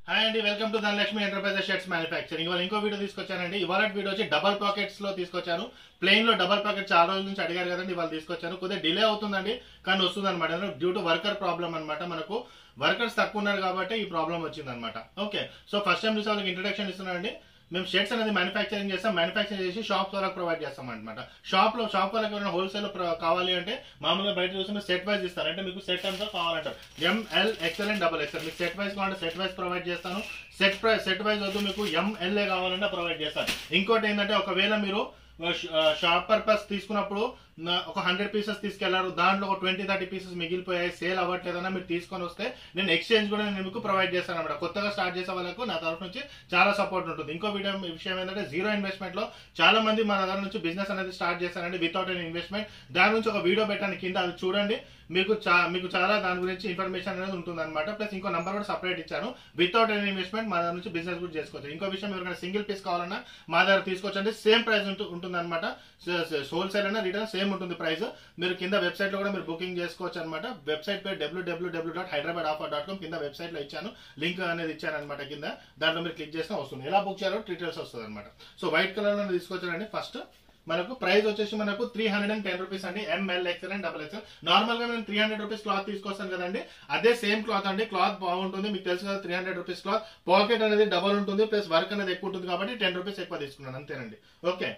Hi అండి welcome to Dhanalakshmi enterprises shirts manufacturing ఇవాళ ఇంకో వీడియో తీసుకొచ్చానండి ఇవాళ వీడియో వచ్చి డబల్ పాకెట్స్ లో తీసుకొచ్చాను ప్లెయిన్ లో డబల్ పాకెట్ చాలా రోజుల నుంచి అడిగారు కదండి ఇవాళ తీసుకొచ్చాను కొద్దిగా డిలే అవుతుందండి కానీ వస్తుంది అనమాట డ్యూ టు వర్కర్ ప్రాబ్లం అనమాట మనకు వర్కర్స్ తక్కువ ఉన్నారు కాబట్టి ఈ ప్రాబ్లం వచ్చింది అనమాట ఓకే సో ఫస్ట్ టైం చూసే వాళ్ళకి ఇంట్రడక్షన్ ఇస్తున్నానండి మేము షర్ట్స్ అనేది మ్యానుఫ్యాక్చరింగ్ చేస్తాం మ్యానుఫ్యాక్చరింగ్ చేసి షాప్ వాళ్ళకి ప్రొవైడ్ చేస్తాం అనమాట షాప్ లో షాప్ వాళ్ళకి ఎవరైనా హోల్సేల్ కావాలి అంటే మామూలుగా బయట చూసిన సెట్ వైజ్ ఇస్తారు అంటే మీకు సెట్ అంతా కావాలంటారు M L XL and double XL మీకు సెట్ వైజ్ కావాలంటే సెట్ వైజ్ ప్రొవైడ్ చేస్తాను సెట్ ప్రైస్ సెట్ వైజ్ వద్దు మీకు ఎంఎల్ఏ కావాలంటే ప్రొవైడ్ చేస్తాను ఇంకోటి ఏంటంటే ఒకవేళ మీరు షాప్ పర్పస్ తీసుకున్నప్పుడు నా- ఒక హండ్రెడ్ పీసెస్ తీసుకెళ్లారు దాంట్లో ఒక ట్వంటీ థర్టీ పీసెస్ మిగిలిపోయాయి సేల్ అవ్వట్లేదన్నా మీరు తీసుకొని వస్తే నేను ఎక్స్చేంజ్ కూడా నేను మీకు ప్రొవైడ్ చేస్తాను అనమాట కొత్తగా స్టార్ట్ చేసే వాళ్ళకు నా తరఫు నుంచి చాలా సపోర్ట్ ఉంటుంది ఇంకో వీడియో విషయం ఏంటంటే జీరో ఇన్వెస్ట్మెంట్ లో చాలా మంది మన దగ్గర నుంచి బిజినెస్ అనేది స్టార్ట్ చేశారండి వితౌట్ ఎన్ ఇన్వెస్ట్మెంట్ దాని నుంచి ఒక వీడియో పెట్టాను కింద అది చూడండి మీకు చా- మీకు చాలా దాని గురించి ఇన్ఫర్మేషన్ అనేది ఉంటుంది అనమాట ప్లస్ ఇంకో నంబర్ కూడా సపరేట్ ఇచ్చాను వితౌట్ ఎన్ ఇన్వెస్ట్మెంట్ మా దగ్గర నుంచి బిజినెస్ కూడా చేసుకోవచ్చు ఇంకో విషయం ఎవరికైనా సింగిల్ పీస్ కావాలన్నా మా దగ్గర తీసుకోవచ్చు సేమ్ ప్రైస్ ఉంటుంది అనమాట హోల్సేల్ అయినా రిటర్న్ సేమ్ ఉంటుంది ప్రైస్ మీరు కింద వెబ్సైట్ లో కూడా మీరు బుకింగ్ చేసుకోవచ్చు అనమాట వెబ్సైట్ పేరు W W W dot Hyderabad offer dot com కింద వెబ్సైట్ లో ఇచ్చాను లింక్ అనేది ఇచ్చాను అనమాట కింద దాంట్లో మీరు క్లిక్ చేస్తే వస్తుంది ఎలా బుక్ చేయాలో డీటెయిల్స్ వస్తుంది అనమాట సో వైట్ కలర్ లో తీసుకొచ్చానండి ఫస్ట్ మనకు ప్రైస్ వచ్చేసి మనకు three hundred and ten rupees అండి M L XL and double XL normal గా మేము త్రీ హండ్రెడ్ రూపీస్ క్లాత్ తీసుకొస్తాం కదండి అదే సేమ్ క్లాత్ అండి క్లాత్ బాగుంటుంది మీకు తెలుసు కదా three hundred rupees cloth pocket అనేది డబల్ ఉంటుంది ప్లస్ వర్క్ అనేది ఎక్కువ ఉంటుంది కాబట్టి టెన్ రూపీస్ ఎక్కువ తీసుకున్నాను అంతేనండి ఓకే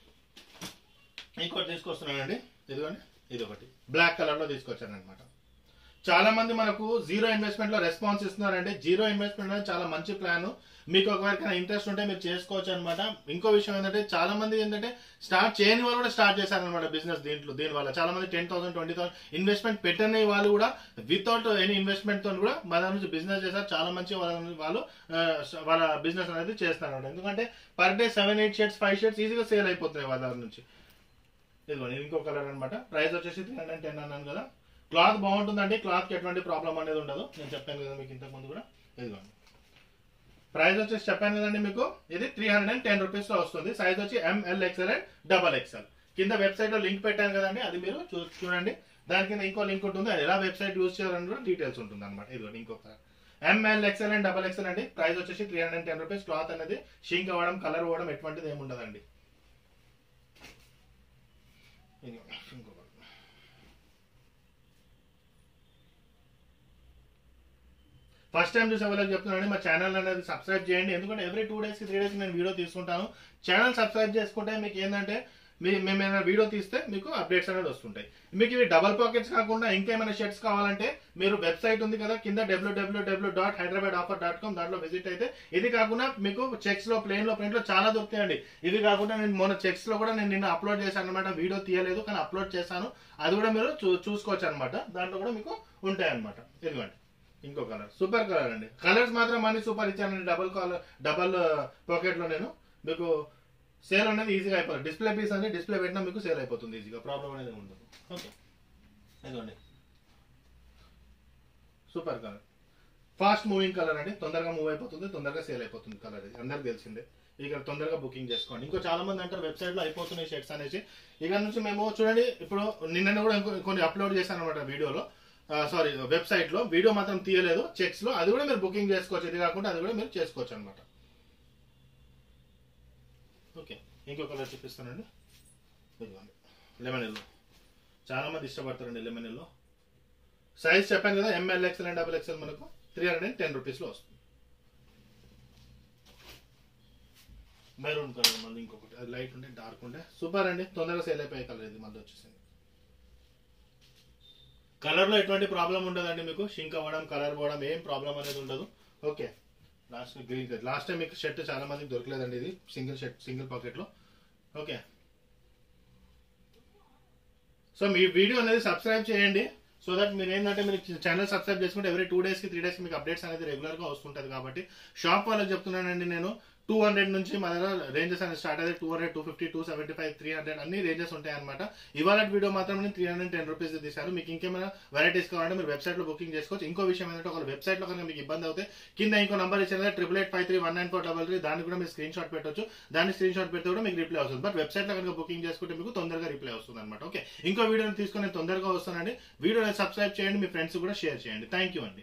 ఇంకోటి తీసుకొస్తున్నానండి ఇదిగోండి ఇది ఒకటి బ్లాక్ కలర్ లో తీసుకొచ్చాను అనమాట చాలా మంది మనకు జీరో ఇన్వెస్ట్మెంట్ లో రెస్పాన్స్ ఇస్తున్నారండి జీరో ఇన్వెస్ట్మెంట్ అనేది చాలా మంచి ప్లాన్ మీకు ఒకవేళ ఇంట్రెస్ట్ ఉంటే మీరు చేసుకోవచ్చు అనమాట ఇంకో విషయం ఏంటంటే చాలా మంది ఏంటంటే స్టార్ట్ చేయని వాళ్ళు కూడా స్టార్ట్ చేశారనమాట బిజినెస్ దీంట్లో దీని వల్ల చాలా మంది ten thousand twenty thousand investment పెట్టని వాళ్ళు కూడా వితౌట్ ఎనీ ఇన్వెస్ట్మెంట్ తో కూడా మన దగ్గర నుంచి బిజినెస్ చేశారు చాలా మంచి వాళ్ళ నుంచి వాళ్ళు ఆ, వాళ్ళ బిజినెస్ అనేది చేస్తారు అనమాట ఎందుకంటే per day seven eight shirts five shirts ఈజీగా సేల్ అయిపోతున్నాయి వాళ్ళ దగ్గర నుంచి ఇదిగోండి ఇది ఇంకో కలర్ అనమాట ప్రైస్ వచ్చేసి త్రీ హండ్రెడ్ టెన్ అన్నాను కదా క్లాత్ బాగుంటుందండి క్లాత్ కి ఎటువంటి ప్రాబ్లం అనేది ఉండదు నేను చెప్పాను కదా మీకు ఇంతకు ముందు కూడా ఇదిగోండి ప్రైస్ వచ్చేసి చెప్పాను కదండి మీకు ఇది three hundred and ten rupees లో వస్తుంది సైజ్ వచ్చి M L XL and double XL కింద వెబ్సైట్ లో లింక్ పెట్టాను కదండి అది మీరు చూ- చూడండి దాని కింద ఇంకో లింక్ ఉంటుంది అది ఎలా వెబ్సైట్ యూజ్ చేయాలని కూడా డీటెయిల్స్ ఉంటుంది అనమాట ఇదిగోండి ఇంకొక M L XL and double XL అండి ప్రైస్ వచ్చేసి three hundred ten rupees cloth అనేది షింక్ అవ్వడం కలర్ అవ్వడం ఎటువంటిది ఏమి ఉండదండి ఇదిగోండి, ఇంకొకటి. ఫస్ట్ టైం చూసే వాళ్ళకి చెప్తున్నాను మా ఛానల్ అనేది సబ్స్క్రైబ్ చేయండి ఎందుకంటే ఎవ్రీ టూ డేస్ కి త్రీ డేస్ నేను వీడియో తీసుకుంటాను ఛానల్ సబ్స్క్రైబ్ చేసుకుంటే మీకు ఏంటంటే మీ మేము ఏమైనా వీడియో తీస్తే మీకు అప్డేట్స్ అనేది వస్తుంటాయి మీకు ఇవి డబల్ పాకెట్స్ కాకుండా ఇంకేమైనా షర్ట్స్ కావాలంటే మీరు వెబ్సైట్ ఉంది కదా కింద W W W dot Hyderabad offer dot com దాంట్లో విజిట్ అయితే ఇది కాకుండా మీకు చెక్స్ లో ప్లేన్ లో ప్రింట్ లో చాలా దొరుకుతాయండి ఇది కాకుండా నేను మొన్న చెక్స్ లో కూడా నేను నిన్న అప్లోడ్ చేశాను అనమాట వీడియో తీయలేదు కానీ అప్లోడ్ చేశాను అది కూడా మీరు చూ- చూసుకోవచ్చు అనమాట దాంట్లో కూడా మీకు ఉంటాయి అనమాట ఇదిగోండి ఇంకో కలర్ సూపర్ కలర్ అండి కలర్స్ మాత్రం అన్ని సూపర్ ఇచ్చానండి డబుల్ కలర్ డబల్ పాకెట్ లో నేను మీకు సేల్ అనేది ఈజీగా అయిపోతుంది డిస్ప్లే పీస్ అనేది డిస్ప్లే పెట్టినా మీకు సేల్ అయిపోతుంది ఈజీగా ప్రాబ్లం అనేది ఉండదు ఓకే ఇదిగోండి super colour fast moving colour అండి తొందరగా మూవ్ అయిపోతుంది తొందరగా సేల్ అయిపోతుంది కలర్ ఇది అందరికి తెలిసిందే ఇక తొందరగా బుకింగ్ చేసుకోండి ఇంకో చాలా మంది అంటారు వెబ్సైట్ లో అయిపోతున్నాయి షర్ట్స్ అనేసి ఇక నుంచి మేము చూడండి ఇప్పుడు నిన్న కూడా ఇంకో- కొన్ని అప్లోడ్ చేశాను అనమాట వీడియోలో సారీ వెబ్సైట్ లో వీడియో మాత్రం తీయలేదు చెక్స్ లో అది కూడా మీరు బుకింగ్ చేసుకోవచ్చు ఇది కాకుండా అది కూడా మీరు చేసుకోవచ్చు అనమాట ఓకే ఇంకో కలర్ చూపిస్తానండి ఇదిగోండి లెమన్ ఎల్లో చాలా మంది ఇష్టపడతారండి లెమన్ ఎల్లో సైజ్ చెప్పాను కదా M L XL and double XL మనకు త్రీ హండ్రెడ్ అండ్ టెన్ రూపీస్లో వస్తుంది మెరూన్ కలర్ మళ్ళీ ఇంకొకటి అది లైట్ ఉంటే డార్క్ ఉంటే సూపర్ అండి తొందరగా సేల్ అయిపోయే కలర్ ఇది మళ్ళీ వచ్చేసింది కలర్ లో ఎటువంటి ప్రాబ్లం ఉండదండి మీకు షింక్ అవ్వడం కలర్ పోవడం ఏం ప్రాబ్లం అనేది ఉండదు okay last green colour last time మీకు షర్ట్ చాలా మందికి దొరకలేదండి ఇది సింగిల్ షర్ట్ సింగిల్ పాకెట్ లో ఓకే సో మీ వీడియో అనేది సబ్స్క్రైబ్ చేయండి సో దట్ మీరు ఏంటంటే మీరు ఛానల్ సబ్స్క్రైబ్ చేసుకుంటే ఎవరీ టూ డేస్ కి త్రీ డేస్ కి మీకు అప్డేట్స్ అనేది రెగ్యులర్ గా వస్తుంటది కాబట్టి షాప్ వాళ్ళకి చెప్తున్నానండి నేను టూ హండ్రెడ్ నుంచి మన దగ్గర రేంజెస్ అనేది స్టార్ట్ అయితే two hundred two fifty two seventy five three hundred అన్ని రేంజెస్ ఉంటాయి అనమాట ఇవాళ వీడియో మాత్రం నేను త్రీ హండ్రెడ్ టెన్ రూపీస్ తీశారు మీకు ఇంకేమైనా వెరైటీస్ కావాలంటే మీరు వెబ్సైట్ లో బుకింగ్ చేసుకోవచ్చు ఇంకో విషయం ఏంటంటే ఒక వెబ్సైట్ లో కనుక మీకు ఇబ్బంది అవుతే కింద ఇంకో నంబర్ ఇచ్చిన triple eight five three one nine four double three దాన్ని కూడా మీరు స్క్రీన్ షాట్ పెట్టొచ్చు దాన్ని స్క్రీన్ షాట్ పెడితే కూడా మీకు రిప్లై వస్తుంది బట్ వెబ్సైట్ లో కనుక బుకింగ్ చేసుకుంటే మీకు తొందరగా రిప్లై వస్తుంది అనమాట ఓకే ఇంకో వీడియోని తీసుకొని నేను తొందరగా వస్తానండి వీడియోని సబ్స్క్రైబ్ చేయండి మీ ఫ్రెండ్స్ కూడా షేర్ చేయండి థ్యాంక్ యూ అండి